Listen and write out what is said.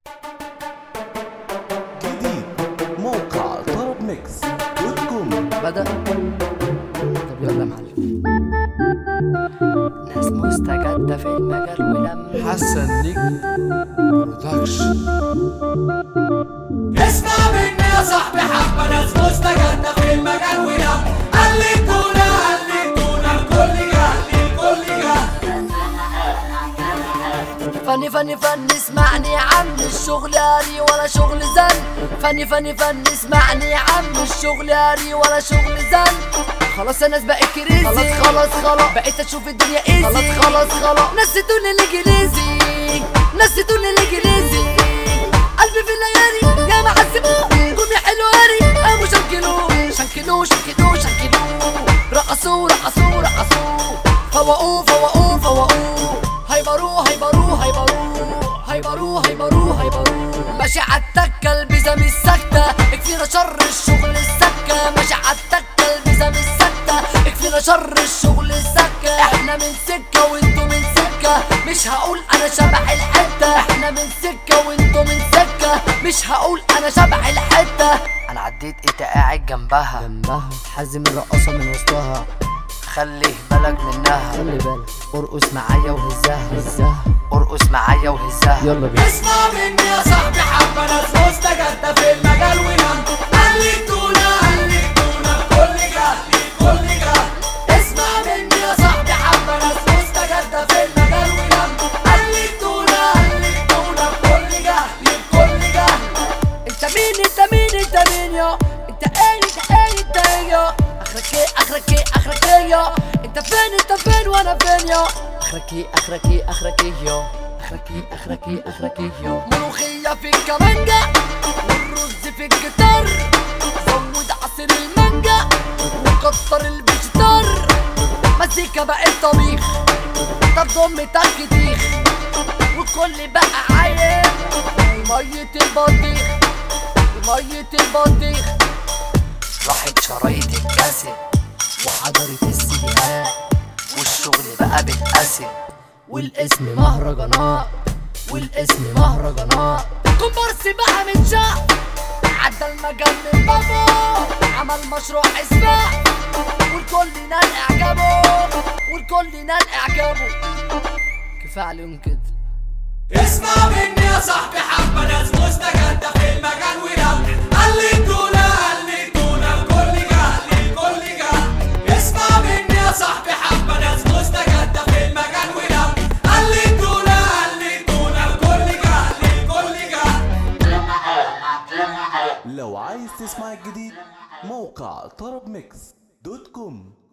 جديد موقع طرب ميكس دوت كوم بدأ طب يلا يا معلم ناس مستجدة في المجال ولم حسن نجم برودكشن اسمع مني يا صاحبي حبة ناس مستجدة في المجال ولم قلدونا قلدونا الكل جهل الكل جهل فني فني فني اسمعني يا عم الشغل هاري ولا شغل زن فني فني فني اسمعني يا عم الشغل هاري ولا شغل زن خلاص الناس بقت كريزي خلاص خلاص خلاص بقيت اشوف الدنيا ايزي خلاص خلاص خلاص نسيتوني الانجليزي نسيتوني الانجليزي قلبي في الليالي يا معذبوه قوم يا حلو هاري قاموا شنكلوه شنكلوه شنكلوه شنكلوه رقصوه رقصوه رقصوه فوقوه فوقوه فوقوه هيبروه هيبروه هيبروه هيبروه هيبروه هيبروه ماشي عالتكة البيزا مش ساكتة اكفينا شر الشغل السكة ماشي عالتكة البيزا مش ساكتة اكفينا شر الشغل السكة احنا من سكة وانتوا من سكة مش هقول انا شبح الحتة احنا من سكة وانتوا من سكة مش هقول انا شبح الحتة انا عديت انت قاعد جنبها جنبها حازم الرقاصة من وسطها خلي بالك منها خلي بالك ارقص معايا وهزها هزها ارقص معايا وهزها يلا بينا اسمع مني يا صاحبي حبة ناس مستجدة في المجال ولم قلدونا قلدونا الكل جهل الكل جهل اسمع مني يا صاحبي حبة ناس مستجدة في المجال ولم قلدونا قلدونا الكل جهل الكل جهل انت مين انت مين انت مين يا انت ايه انت ايه انت ايه يا اخرك ايه اخرك ايه اخرك ايه يا انت فين انت فين وانا فين يا اخرك ايه اخرك ايه اخرك ايه يا اخرك ايه اخرك ايه اخرك ايه يا ملوخية في الكمانجة والرز في الجيتار زود عصير المانجا وكتر الفيجيتار مزيكا بقت طبيخ طب ضم تكتيخ والكل بقى عايم مية البطيخ مية البطيخ راحت شرايط الكاسيت وحضرت السيديهات والشغل بقى بالاسد والاسم مهرجانات والاسم مهرجانات كومبارس بقى من شعب عدى المجال من بابه عمل مشروع اسمه والكل نال اعجابه والكل نال اعجابه كفايه عليهم كده اسمع مني يا صاحبي حبة ناس مستجدة في المجال ولم قلدونا قلدونا الكل جهل الكل جهل اسمع مني يا صاحبي حبة ناس مستجدة في المجال ولم قلدونا قلدونا الكل جهل الكل جهل لو عايز تسمع الجديد موقع طرب ميكس دوت كوم